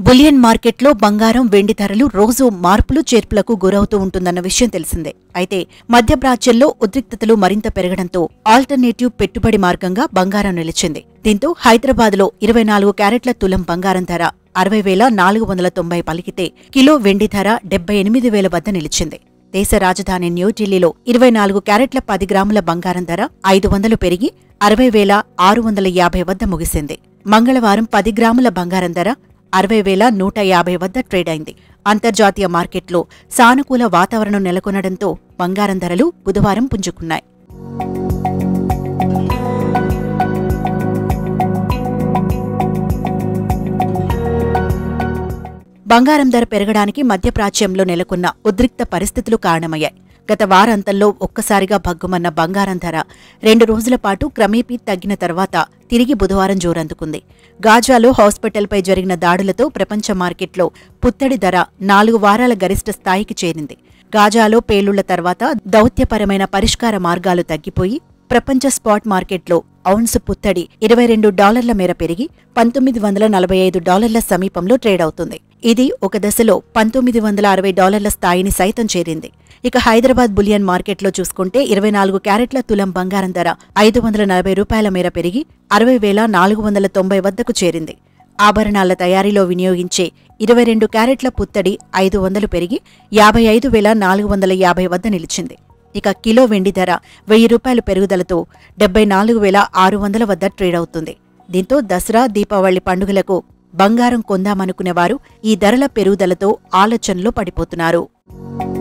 bullion మార్కెట్లో బంగారం వెండి ధరలు రోజు మార్పులు చేర్పులకు గురవుతూ ఉంటుందన్న విషయం తెలిసిందే అయితే మధ్యప్రాచ్యంలో ఉద్రిక్తతలు మరింత పెరగడంతో ఆల్టర్నేటివ్ పెట్టుబడి మార్గంగా బంగారం నిలిచింది దీంతో హైదరాబాద్లో ఇరవై నాలుగు క్యారెట్ల తులం బంగారం ధర అరవై వేల నాలుగు వందల తొంభై పలికితే కిలో వెండి ధర డెబ్బై ఎనిమిది వేల వద్ద నిలిచింది దేశ రాజధాని న్యూఢిల్లీలో ఇరవై నాలుగు క్యారెట్ల పది గ్రాముల బంగారం ధర ఐదు వందలు పెరిగి అరవై వేల ఆరు వందల యాభై వద్ద ముగిసింది మంగళవారం పది గ్రాముల బంగారం ధర అరవై వేల నూట యాభై వద్ద ట్రేడ్ అయింది అంతర్జాతీయ మార్కెట్లో సానుకూల వాతావరణం నెలకొనడంతో బంగారం ధరలు బుధవారం పుంజుకున్నాయి బంగారం ధర పెరగడానికి మధ్యప్రాచ్యంలో నెలకొన్న ఉద్రిక్త పరిస్థితులు కారణమయ్యాయి గత వారాంతంలో ఒక్కసారిగా భగ్గుమన్న బంగారం ధర రెండు రోజుల పాటు క్రమేపీ తగ్గిన తర్వాత తిరిగి బుధవారం జోరందుకుంది గాజాలో హాస్పిటల్పై జరిగిన దాడులతో ప్రపంచ మార్కెట్లో పుత్తడి ధర నాలుగు వారాల గరిష్ట స్థాయికి చేరింది గాజాలో పేలుళ్ల తర్వాత దౌత్యపరమైన పరిష్కార మార్గాలు తగ్గిపోయి ప్రపంచ స్పాట్ మార్కెట్లో ఔన్స్ పుత్తడి ఇరవై రెండు డాలర్ల మేర పెరిగి పంతొమ్మిది వందల నలభై ఐదు డాలర్ల సమీపంలో ట్రేడ్ అవుతుంది ఇది ఒక దశలో పంతొమ్మిది వందల అరవై డాలర్ల స్థాయిని సైతం చేరింది ఇక హైదరాబాద్ బులియన్ మార్కెట్లో చూసుకుంటే ఇరవై నాలుగు క్యారెట్ల తులం బంగారం ధర ఐదు వందల నలభై రూపాయల మేర పెరిగి అరవై వేల నాలుగు వందల తొంభై వద్దకు చేరింది ఆభరణాల తయారీలో వినియోగించే ఇరవై రెండు క్యారెట్ల పుత్తడి ఐదు వందలు పెరిగి యాభై ఐదు వేల నాలుగు వందల యాభై వద్ద నిలిచింది ఇక కిలో వెండి ధర వెయ్యి రూపాయలు పెరుగుదలతో డెబ్బై నాలుగు వేల ఆరు వందల వద్ద ట్రేడ్ అవుతుంది దీంతో దసరా దీపావళి పండుగలకు బంగారం కొందామనుకునేవారు ఈ ధరల పెరుగుదలతో ఆలోచనలో పడిపోతున్నారు